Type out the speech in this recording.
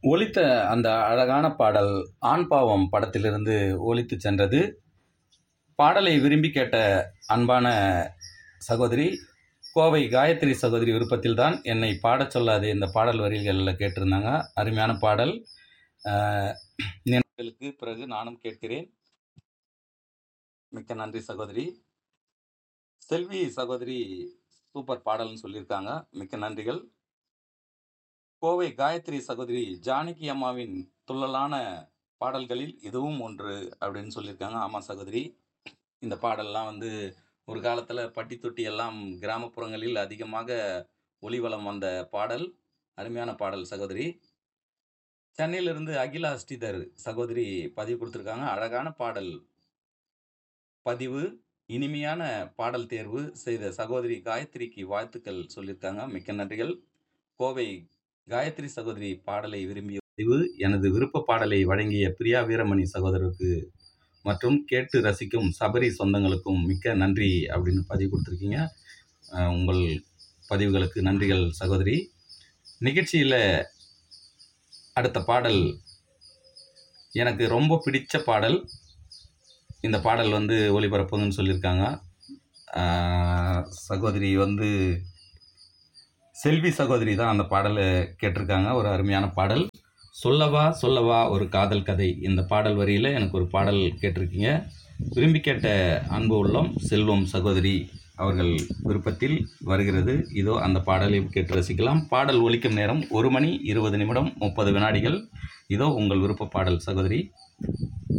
ஒலித்த அந்த அழகான பாடல் ஆண் பாவம் படத்திலிருந்து ஒலித்து சென்றது பாடலை விரும்பி கேட்ட அன்பான சகோதரி கோவை காயத்ரி சகோதரி விருப்பத்தில்தான் என்னை பாடச் சொல்லாது இந்த பாடல் வரிகளில் கேட்டிருந்தாங்க அருமையான பாடல் அஹ், நினைவுகளுக்கு பிறகு நானும் கேட்கிறேன் மிக்க நன்றி சகோதரி செல்வி சகோதரி சூப்பர் பாடல்னு சொல்லியிருக்காங்க மிக்க நன்றிகள் கோவை காயத்ரி சகோதரி ஜானகி அம்மாவின் துள்ளலான பாடல்களில் இதுவும் ஒன்று அப்படின்னு சொல்லியிருக்காங்க ஆமாம் சகோதரி இந்த பாடல்லாம் வந்து ஒரு காலத்தில் பட்டி தொட்டி எல்லாம் கிராமப்புறங்களில் அதிகமாக ஒளிவலம் வந்த பாடல் அருமையான பாடல் சகோதரி சென்னையிலிருந்து அகிலா ஸ்ரீதர் சகோதரி பதிவு கொடுத்துருக்காங்க அழகான பாடல் பதிவு இனிமையான பாடல் தேர்வு செய்த சகோதரி காயத்ரிக்கு வாழ்த்துக்கள் சொல்லியிருக்காங்க மிக்க நன்றிகள் கோவை காயத்ரி சகோதரி பாடலை விரும்பிய பதிவு எனது விருப்ப பாடலை வழங்கிய பிரியா வீரமணி சகோதரருக்கு மற்றும் கேட்டு ரசிக்கும் சபரி சொந்தங்களுக்கும் மிக்க நன்றி அப்படின்னு பதிவு கொடுத்துருக்கீங்க அஹ் உங்கள் பதிவுகளுக்கு நன்றிகள் சகோதரி நிகழ்ச்சியில் அடுத்த பாடல் எனக்கு ரொம்ப பிடிச்ச பாடல் இந்த பாடல் வந்து ஒளிபரப்புங்கன்னு சொல்லியிருக்காங்க அஹ் சகோதரி வந்து செல்வி சகோதரி தான் அந்த பாடலை கேட்டிருக்காங்க ஒரு அருமையான பாடல் சொல்லவா சொல்லவா ஒரு காதல் கதை இந்த பாடல் வரியில் எனக்கு ஒரு பாடல் கேட்டிருக்கீங்க விரும்பி கேட்ட அன்பு உள்ளம் செல்வம் சகோதரி அவர்கள் விருப்பத்தில் வருகிறது இதோ அந்த பாடலை கேட்டு ரசிக்கலாம் பாடல் ஒலிக்கும் நேரம் ஒரு மணி இருபது நிமிடம் முப்பது வினாடிகள் இதோ உங்கள் விருப்ப பாடல் சகோதரி